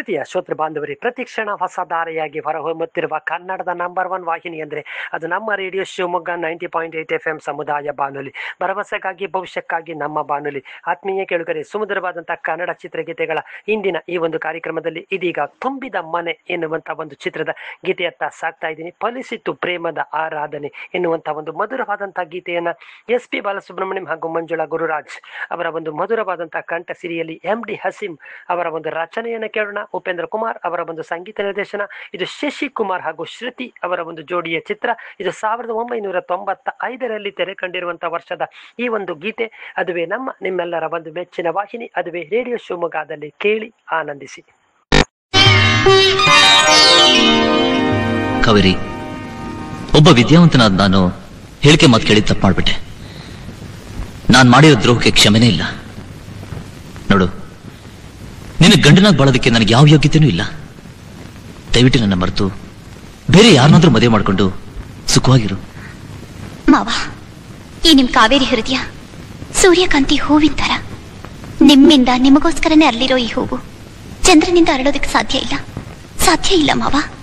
ಪ್ರೀತಿಯ ಶ್ರೋತೃ ಬಾಂಧವರಿ ಪ್ರತಿಕ್ಷಣ ಹೊಸ ಧಾರೆಯಾಗಿ ಹೊರಹೊಮ್ಮುತ್ತಿರುವ ಕನ್ನಡದ ನಂಬರ್ ಒನ್ ವಾಹಿನಿ ಅಂದರೆ ಅದು ನಮ್ಮ radio Shivamogga ninety point eight F M ಸಮುದಾಯ ಬಾನುಲಿ ಭರವಸೆಗಾಗಿ ಭವಿಷ್ಯಕ್ಕಾಗಿ ನಮ್ಮ ಬಾನುಲಿ ಆತ್ಮೀಯ ಕೇಳುಗರೆ ಸುಮಧುರವಾದಂತಹ ಕನ್ನಡ ಚಿತ್ರಗೀತೆಗಳ ಇಂದಿನ ಈ ಒಂದು ಕಾರ್ಯಕ್ರಮದಲ್ಲಿ ಇದೀಗ ತುಂಬಿದ ಮನೆ ಎನ್ನುವಂತ ಒಂದು ಚಿತ್ರದ ಗೀತೆಯತ್ತ ಸಾಕ್ತಾ ಇದ್ದೀನಿ ಫಲಿಸಿತು ಪ್ರೇಮದ ಆರಾಧನೆ ಎನ್ನುವಂತ ಒಂದು ಮಧುರವಾದಂತಹ ಗೀತೆಯನ್ನ ಎಸ್ ಪಿ ಬಾಲಸುಬ್ರಹ್ಮಣ್ಯಂ ಹಾಗೂ ಮಂಜುಳಾ ಗುರುರಾಜ್ ಅವರ ಒಂದು ಮಧುರವಾದಂತಹ ಕಂಠ ಸಿರಿಯಲ್ಲಿ ಎಂ ಡಿ ಹಸೀಂ ಅವರ ಒಂದು ರಚನೆಯನ್ನು ಕೇಳೋಣ ಉಪೇಂದ್ರ ಕುಮಾರ್ ಅವರ ಒಂದು ಸಂಗೀತ ನಿರ್ದೇಶನ ಇದು ಶಶಿ ಕುಮಾರ್ ಹಾಗೂ ಶ್ರುತಿ ಅವರ ಒಂದು ಜೋಡಿಯ ಚಿತ್ರ ಇದು ಸಾವಿರದ ಒಂಬೈನೂರ ತೊಂಬತ್ತ ಐದರಲ್ಲಿ ತೆರೆ ಕಂಡಿರುವಂತಹ ವರ್ಷದ ಈ ಒಂದು ಗೀತೆ ಅದುವೇ ನಮ್ಮ ನಿಮ್ಮೆಲ್ಲರ ಒಂದು ಮೆಚ್ಚಿನ ವಾಹಿನಿ ಅದುವೇ ರೇಡಿಯೋ ಶಿವಮೊಗ್ಗದಲ್ಲಿ ಕೇಳಿ ಆನಂದಿಸಿ ಕವೇರಿ ಒಬ್ಬ ವಿದ್ಯಾವಂತನಾದ ನಾನು ಹೇಳಿಕೆ ಮಾತು ಕೇಳಿ ತಪ್ಪು ಮಾಡ್ಬಿಟ್ಟೆ ನಾನು ಮಾಡಿರೋ ದ್ರೋಹಕ್ಕೆ ಕ್ಷಮೆನೇ ಇಲ್ಲ ನೋಡು ನಿನ್ನ ಗಂಡನಾಗಿ ಬಾಳೋದಕ್ಕೆ ನನಗೆ ಯಾವ ಯೋಗ್ಯತೆನೂ ಇಲ್ಲ ದಯವಿಟ್ಟು ನನ್ನ ಮರೆತು ಬೇರೆ ಯಾರನ್ನಾದ್ರೂ ಮದುವೆ ಮಾಡ್ಕೊಂಡು ಸುಖವಾಗಿರು ಮಾವ ಈ ನಿಮ್ ಕಾವೇರಿ ಹೃದಯ ಸೂರ್ಯಕಾಂತಿ ಹೂವಿನ ತರ ನಿಮ್ಮಿಂದ ನಿಮಗೋಸ್ಕರನೇ ಅರಳಿರೋ ಈ ಹೂವು ಚಂದ್ರನಿಂದ ಅರಳೋದಕ್ಕೆ ಸಾಧ್ಯ ಇಲ್ಲ ಸಾಧ್ಯ ಇಲ್ಲ ಮಾವ